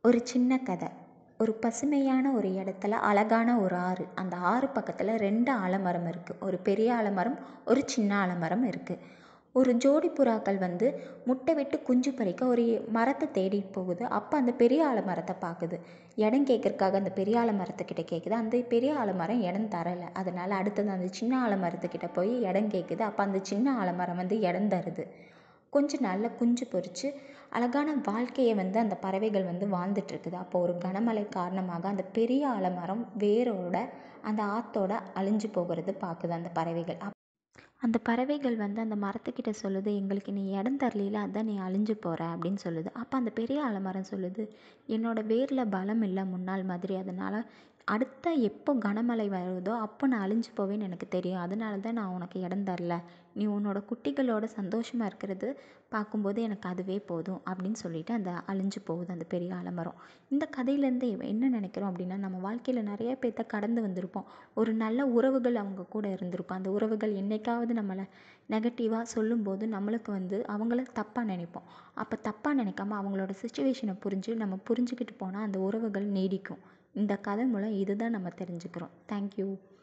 ஒரு சின்ன கதை ஒரு பசுமையான ஒரு இடத்துல அழகான ஒரு ஆறு அந்த ஆறு பக்கத்தில் ரெண்டு ஆலமரம் இருக்குது ஒரு பெரிய ஆலமரம் ஒரு சின்ன ஆலமரம் இருக்குது ஒரு ஜோடி புறாக்கள் வந்து முட்டை விட்டு குஞ்சு பறிக்க ஒரு மரத்தை தேடிட்டு போகுது அப்போ அந்த பெரிய ஆலமரத்தை பார்க்குது இடம் கேட்கறக்காக அந்த பெரிய ஆலமரத்துக்கிட்ட கேட்குது அந்த பெரிய ஆலமரம் இடம் தரலை அதனால் அடுத்தது அந்த சின்ன ஆலமரத்துக்கிட்ட போய் இடம் கேட்குது அப்போ அந்த சின்ன ஆலமரம் வந்து இடம் தருது கொஞ்ச நாளில் குஞ்சு பொரித்து அழகான வாழ்க்கையை வந்து அந்த பறவைகள் வந்து வாழ்ந்துட்டுருக்குது அப்போ ஒரு கனமழை காரணமாக அந்த பெரிய ஆலமரம் வேரோட அந்த ஆற்றோட அழிஞ்சு போகிறது பார்க்குது அந்த பறவைகள் அப் அந்த பறவைகள் வந்து அந்த மரத்துக்கிட்ட சொல்லுது எங்களுக்கு நீ இடம் தரலையில அதான் நீ அழிஞ்சு போகிற அப்படின்னு சொல்லுது அப்போ அந்த பெரிய ஆலமரம் சொல்லுது என்னோடய வேரில் பலம் இல்லை முன்னாள் மாதிரி அதனால் அடுத்த எப்போ கனமழை வருதோ அப்போ நான் அழிஞ்சு போவேன்னு எனக்கு தெரியும் அதனால தான் நான் உனக்கு இடம் தரல நீ உன்னோட குட்டிகளோட சந்தோஷமாக இருக்கிறது பார்க்கும்போது எனக்கு அதுவே போதும் அப்படின்னு சொல்லிட்டு அந்த அழிஞ்சு போகுது அந்த பெரிய ஆலமரம் இந்த கதையிலேருந்து என்ன நினைக்கிறோம் அப்படின்னா நம்ம வாழ்க்கையில் நிறைய பேர்த்த கடந்து வந்திருப்போம் ஒரு நல்ல உறவுகள் அவங்க கூட இருந்திருக்கும் அந்த உறவுகள் என்னைக்காவது நம்மளை நெகட்டிவாக சொல்லும்போது நம்மளுக்கு வந்து அவங்கள தப்பாக நினைப்போம் அப்போ தப்பாக நினைக்காம அவங்களோட சுச்சுவேஷனை புரிஞ்சு நம்ம புரிஞ்சுக்கிட்டு போனால் அந்த உறவுகள் நீடிக்கும் இந்த கதை மூலம் இதுதான் நம்ம தெரிஞ்சுக்கிறோம் தேங்க்யூ